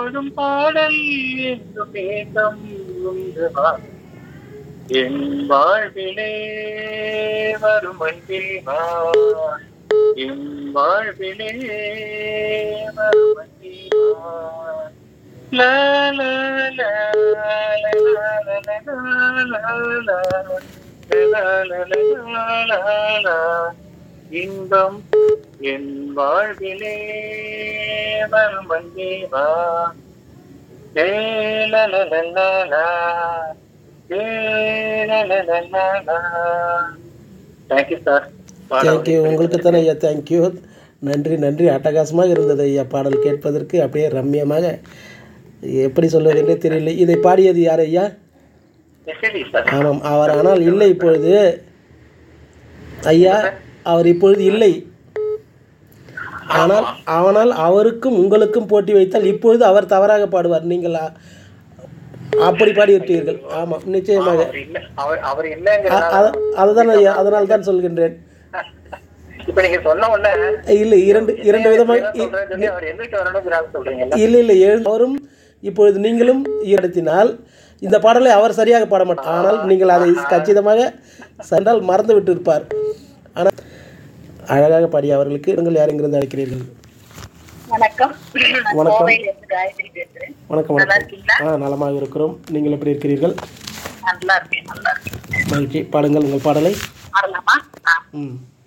போதும் பாடல் என்றும் ஏக்கம் உண்டு வா. என் வாழ்விலே வரும் அன்பில் வா என் வாழ்விலே வரும் அன்பில் வா லா லா லா லா லா லா லா லா லா லா லா லா லா இன்பம் என் வாழ்விலே வரும் வந்தே வா ஏ லா லா லா லா லா ஏ லா லா லா லா லா தேங்க்யூ சார் தேங்க்யூ உங்களுக்கு தானே ஐயா தேங்க்யூ நன்றி நன்றி அட்டகாசமாக இருந்தது ஐயா பாடல் கேட்பதற்கு அப்படியே ரம்மியமாக எப்படி சொல்வது என்றே தெரியல இதை பாடியது யார் ஐயா சரி சார் ஆமாம் அவர் ஆனால் இல்லை இப்பொழுது ஐயா அவர் இப்பொழுது இல்லை ஆனால் ஆனால் அவருக்கும் உங்களுக்கும் போட்டி வைத்தால் இப்பொழுது அவர் தவறாக பாடுவார் நீங்கள் அ- அப்படி பாடிவிட்டீர்கள் ஆமாம் நிச்சயமாக அவர் இல்ல அவர் அவர் அ- இல்லைங்கிறதுனால அத- அதுதான் ஐயா அதனால் தான் சொல்கின்றேன் இப்ப நீங்க சொன்ன உடனே இல்லை இரண்டு இரண்டு விதமாக இ- சொல்றேன்னு சொல்லி அவர் எந்திரிச்சு வரணுங்கிறாங்க சொல்றீங்கல்ல இல்லை இல்லை எழு- அவரும் இப்பொழுது நீங்களும் ஈடுத்தினால் இந்த பாடலை அவர் சரியாக பாட மாட்டார் ஆனால் நீங்கள் அதை கச்சிதமாக சென்றால் மறந்து விட்டு இருப்பார் ஆனால் அழகாக பாடிய அவர்களுக்கு நீங்கள் யாரெங்கிருந்து அழைக்கிறீர்கள் வணக்கம் வணக்கம். கோவையில இருந்து காயத்ரி பேசுறேன் வணக்கம் நல்லா வணக்கம் இருக்கீங்களா ஆ நலமாக இருக்கிறோம் நீங்கள் எப்படி இருக்கிறீர்கள் நல்லா இருக்கேன் நல்லா இருக்கேன் மகிழ்ச்சி பாடுங்கள் உங்கள் பாடலை வரலாமா ஆ. ம்